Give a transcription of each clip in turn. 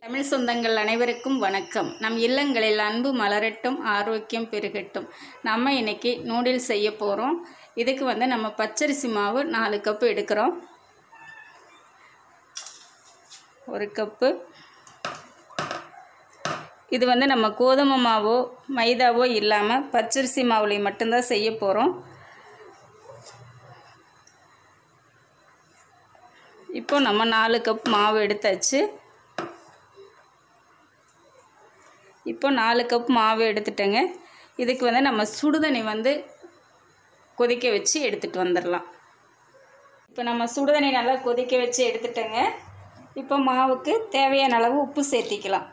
தமிழ் சொந்தங்கள் அனைவருக்கும் வணக்கம் நம் இல்லங்களில் அன்பு மலரட்டும் ஆரோக்கியம் பெருகட்டும் நம்ம இன்னைக்கு நூடில்ஸ் செய்ய போகிறோம் இதுக்கு வந்து நம்ம பச்சரிசி மாவு நாலு கப்பு எடுக்கிறோம் ஒரு கப்பு இது வந்து நம்ம கோதுமை மாவோ மைதாவோ இல்லாமல் பச்சரிசி மாவுலேயும் மட்டும்தான் செய்ய போகிறோம் இப்போ நம்ம நாலு கப் மாவு எடுத்தாச்சு இப்போ நாலு கப் மாவு எடுத்துட்டேங்க இதுக்கு வந்து நம்ம சுடுதண்ணி வந்து கொதிக்க வச்சு எடுத்துகிட்டு வந்துடலாம் இப்போ நம்ம சுடுதண்ணி நல்லா கொதிக்க வச்சு எடுத்துட்டேங்க இப்போ மாவுக்கு தேவையான அளவு உப்பு சேர்த்திக்கலாம்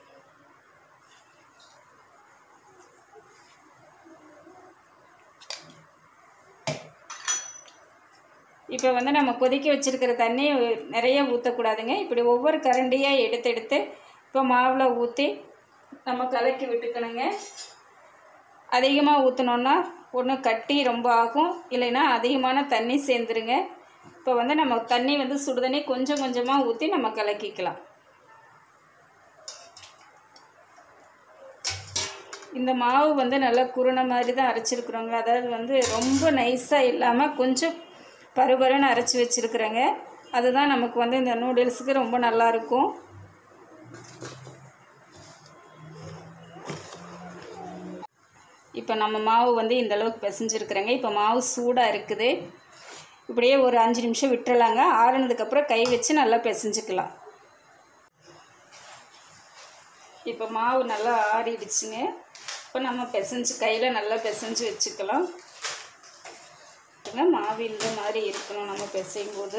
இப்போ வந்து நம்ம கொதிக்க வச்சுருக்கிற தண்ணி நிறைய ஊற்றக்கூடாதுங்க இப்படி ஒவ்வொரு கரண்டியாக எடுத்து எடுத்து இப்போ மாவில் ஊற்றி நம்ம கலக்கி விட்டுக்கணுங்க அதிகமாக ஊற்றினோன்னா ஒன்று கட்டி ரொம்ப ஆகும் இல்லைன்னா அதிகமான தண்ணி சேர்ந்துருங்க இப்போ வந்து நம்ம தண்ணி வந்து சுடுதண்ணி கொஞ்சம் கொஞ்சமாக ஊற்றி நம்ம கலக்கிக்கலாம் இந்த மாவு வந்து நல்லா குருணை மாதிரி தான் அரைச்சிருக்குறோங்க அதாவது வந்து ரொம்ப நைஸாக இல்லாமல் கொஞ்சம் பருபருன்னு அரைச்சி வச்சுருக்குறேங்க அதுதான் நமக்கு வந்து இந்த நூடுல்ஸுக்கு ரொம்ப நல்லாயிருக்கும் இப்போ நம்ம மாவு வந்து இந்த அளவுக்கு பிசைஞ்சிருக்கிறேங்க இப்போ மாவு சூடாக இருக்குது இப்படியே ஒரு அஞ்சு நிமிஷம் விட்டுறலாங்க ஆறுனதுக்கப்புறம் கை வச்சு நல்லா பிசைஞ்சுக்கலாம் இப்போ மாவு நல்லா ஆறிடுச்சுங்க இப்போ நம்ம பிசைஞ்சு கையில் நல்லா பிசைஞ்சு வச்சுக்கலாம் மாவு இந்த மாதிரி இருக்கணும் நம்ம பிசையும் போது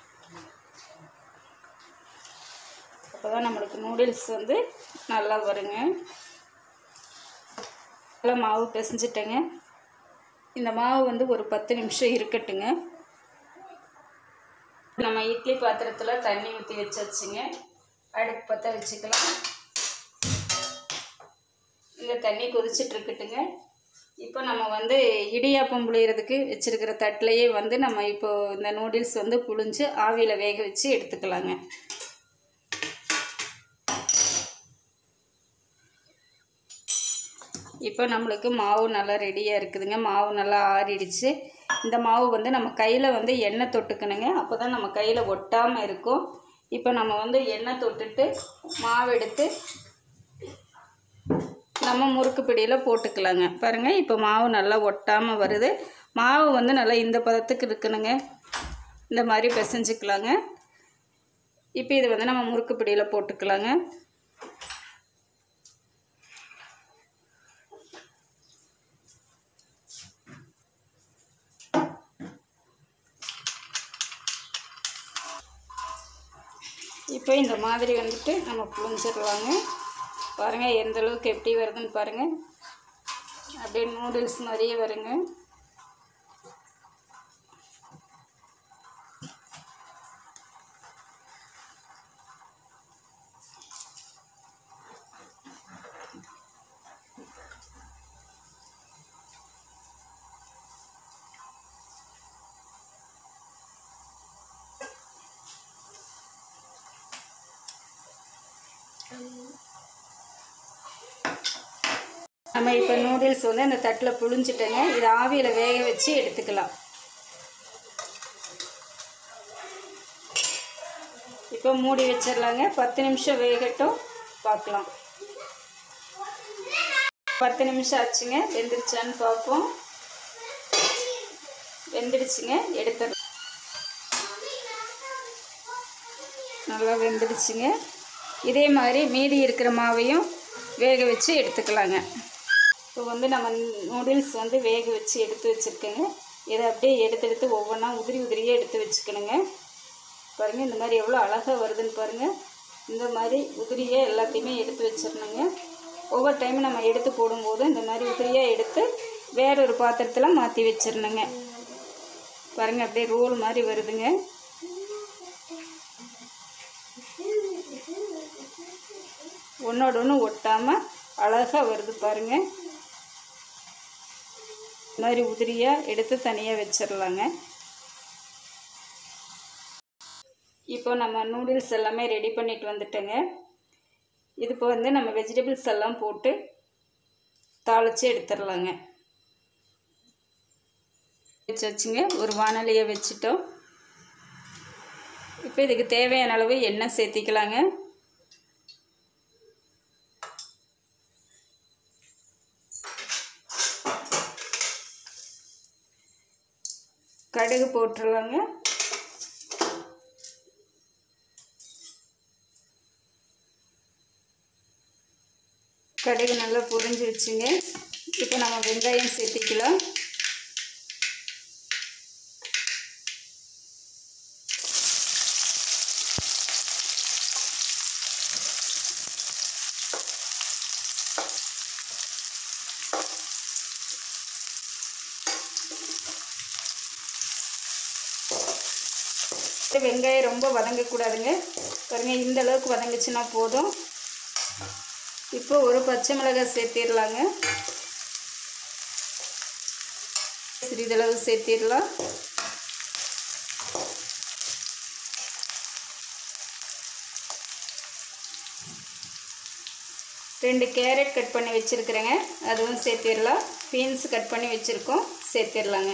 அப்போ தான் நம்மளுக்கு நூடுல்ஸ் வந்து நல்லா வருங்க நல்லா மாவு பிசைஞ்சிட்டேங்க இந்த மாவு வந்து ஒரு பத்து நிமிஷம் இருக்கட்டுங்க நம்ம இட்லி பாத்திரத்தில் தண்ணி ஊற்றி வச்சாச்சுங்க அடுப்பு பற்ற வச்சுக்கலாம் இந்த தண்ணி கொதிச்சுட்டு இருக்கட்டுங்க இப்போ நம்ம வந்து இடியாப்பம் புளியறதுக்கு வச்சுருக்கிற தட்டிலையே வந்து நம்ம இப்போ இந்த நூடுல்ஸ் வந்து புழிஞ்சு ஆவியில் வேக வச்சு எடுத்துக்கலாங்க இப்போ நம்மளுக்கு மாவு நல்லா ரெடியாக இருக்குதுங்க மாவு நல்லா ஆறிடுச்சு இந்த மாவு வந்து நம்ம கையில் வந்து எண்ணெய் தொட்டுக்கணுங்க அப்போ தான் நம்ம கையில் ஒட்டாமல் இருக்கும் இப்போ நம்ம வந்து எண்ணெய் தொட்டுட்டு மாவு எடுத்து நம்ம முறுக்கு பிடியில் போட்டுக்கலாங்க பாருங்கள் இப்போ மாவு நல்லா ஒட்டாமல் வருது மாவு வந்து நல்லா இந்த பதத்துக்கு இருக்கணுங்க இந்த மாதிரி பிசைஞ்சிக்கலாங்க இப்போ இது வந்து நம்ம முறுக்கு பிடியில் போட்டுக்கலாங்க இப்போ இந்த மாதிரி வந்துட்டு நம்ம புழிஞ்சிடலாங்க பாருங்கள் எந்த அளவுக்கு எப்படி வருதுன்னு பாருங்கள் அப்படியே நூடுல்ஸ் மாதிரியே வருங்க நம்ம இப்போ நூடுல்ஸ் வந்து அந்த தட்டில் புழிஞ்சிட்டேங்க இது ஆவியில் வேக வச்சு எடுத்துக்கலாம் இப்போ மூடி வச்சிடலாங்க பத்து நிமிஷம் வேகட்டும் பார்க்கலாம் பத்து நிமிஷம் ஆச்சுங்க வெந்துருச்சான்னு பார்ப்போம் வெந்துடுச்சுங்க எடுத்துடலாம் நல்லா வெந்துடுச்சுங்க இதே மாதிரி மீதி இருக்கிற மாவையும் வேக வச்சு எடுத்துக்கலாங்க இப்போ வந்து நம்ம நூடுல்ஸ் வந்து வேக வச்சு எடுத்து வச்சுருக்கேங்க இதை அப்படியே எடுத்து எடுத்து ஒவ்வொன்றா உதிரி உதிரியாக எடுத்து வச்சுக்கணுங்க பாருங்கள் இந்த மாதிரி எவ்வளோ அழகாக வருதுன்னு பாருங்கள் இந்த மாதிரி உதிரியாக எல்லாத்தையுமே எடுத்து வச்சிடணுங்க ஒவ்வொரு டைமும் நம்ம எடுத்து போடும்போது இந்த மாதிரி உதிரியாக எடுத்து வேறொரு பாத்திரத்தில் மாற்றி வச்சிடணுங்க பாருங்கள் அப்படியே ரோல் மாதிரி வருதுங்க ஒன்றோட ஒன்று ஒட்டாமல் அழகாக வருது பாருங்கள் இந்த மாதிரி உதிரியாக எடுத்து தனியாக வச்சிடலாங்க இப்போ நம்ம நூடுல்ஸ் எல்லாமே ரெடி பண்ணிட்டு வந்துட்டேங்க இது இப்போ வந்து நம்ம வெஜிடபிள்ஸ் எல்லாம் போட்டு தாளித்து எடுத்துடலாங்க வச்சு வச்சுங்க ஒரு வானலியை வச்சுட்டோம் இப்போ இதுக்கு தேவையான அளவு எண்ணெய் சேர்த்திக்கலாங்க கடுகு போட்டுடலாங்க கடுகு நல்லா புரிஞ்சு வச்சுங்க இப்போ நம்ம வெங்காயம் சேர்த்திக்கலாம் வெங்காயம் ரொம்ப வதங்கக்கூடாதுங்க பாருங்க இந்த அளவுக்கு வதங்குச்சுன்னா போதும் இப்போ ஒரு பச்சை மிளகாய் சேர்த்திடலாங்க சிறிதளவு சேர்த்திடலாம் ரெண்டு கேரட் கட் பண்ணி வச்சுருக்குறேங்க அதுவும் சேர்த்திடலாம் பீன்ஸ் கட் பண்ணி வச்சுருக்கோம் சேர்த்திடலாங்க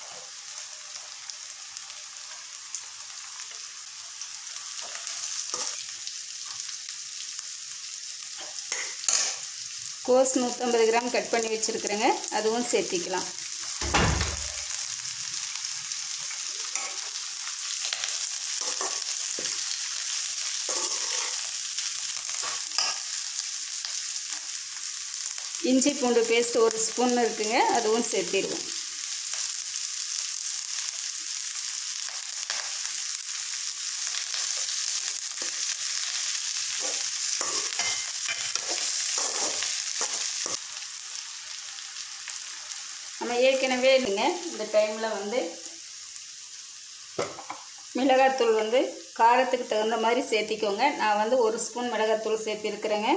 கோஸ் நூற்றம்பது கிராம் கட் பண்ணி வச்சுருக்குறேங்க அதுவும் சேர்த்திக்கலாம் இஞ்சி பூண்டு பேஸ்ட் ஒரு ஸ்பூன் இருக்குங்க அதுவும் சேர்த்திடுவோம் நம்ம ஏற்கனவே இல்லைங்க இந்த டைமில் வந்து மிளகாத்தூள் வந்து காரத்துக்கு தகுந்த மாதிரி சேர்த்திக்கோங்க நான் வந்து ஒரு ஸ்பூன் மிளகாத்தூள் சேர்த்திருக்கிறேங்க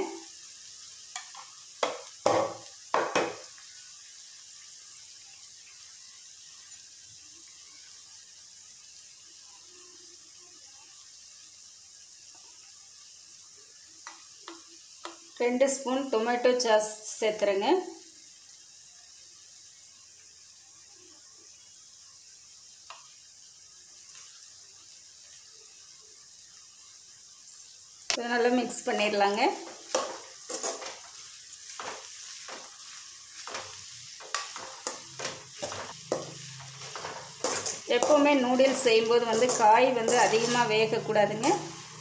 ரெண்டு ஸ்பூன் டொமேட்டோ சாஸ் சேர்த்துறேங்க இதை நல்லா மிக்ஸ் பண்ணிடலாங்க எப்போவுமே நூடுல்ஸ் செய்யும்போது வந்து காய் வந்து அதிகமாக வேகக்கூடாதுங்க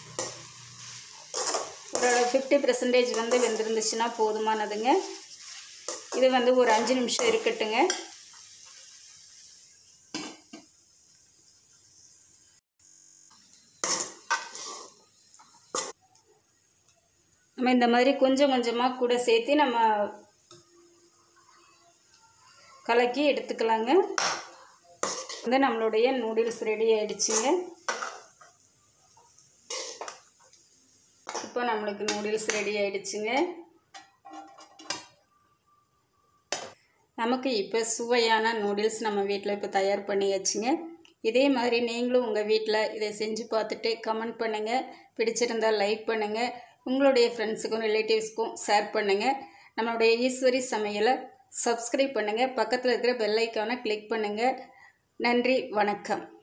ஒரு ஃபிஃப்டி பர்சன்டேஜ் வந்து வெந்திருந்துச்சுன்னா போதுமானதுங்க இது வந்து ஒரு அஞ்சு நிமிஷம் இருக்கட்டுங்க நம்ம இந்த மாதிரி கொஞ்சம் கொஞ்சமாக கூட சேர்த்து நம்ம கலக்கி எடுத்துக்கலாங்க வந்து நம்மளுடைய நூடுல்ஸ் ரெடி ஆயிடுச்சுங்க இப்போ நம்மளுக்கு நூடுல்ஸ் ரெடி ஆயிடுச்சுங்க நமக்கு இப்போ சுவையான நூடுல்ஸ் நம்ம வீட்டில் இப்போ தயார் பண்ணியாச்சுங்க இதே மாதிரி நீங்களும் உங்கள் வீட்டில் இதை செஞ்சு பார்த்துட்டு கமெண்ட் பண்ணுங்கள் பிடிச்சிருந்தால் லைக் பண்ணுங்கள் உங்களுடைய ஃப்ரெண்ட்ஸுக்கும் ரிலேட்டிவ்ஸ்க்கும் ஷேர் பண்ணுங்கள் நம்மளுடைய ஈஸ்வரி சமையலை சப்ஸ்கிரைப் பண்ணுங்கள் பக்கத்தில் இருக்கிற பெல் ஐக்கானை கிளிக் பண்ணுங்கள் நன்றி வணக்கம்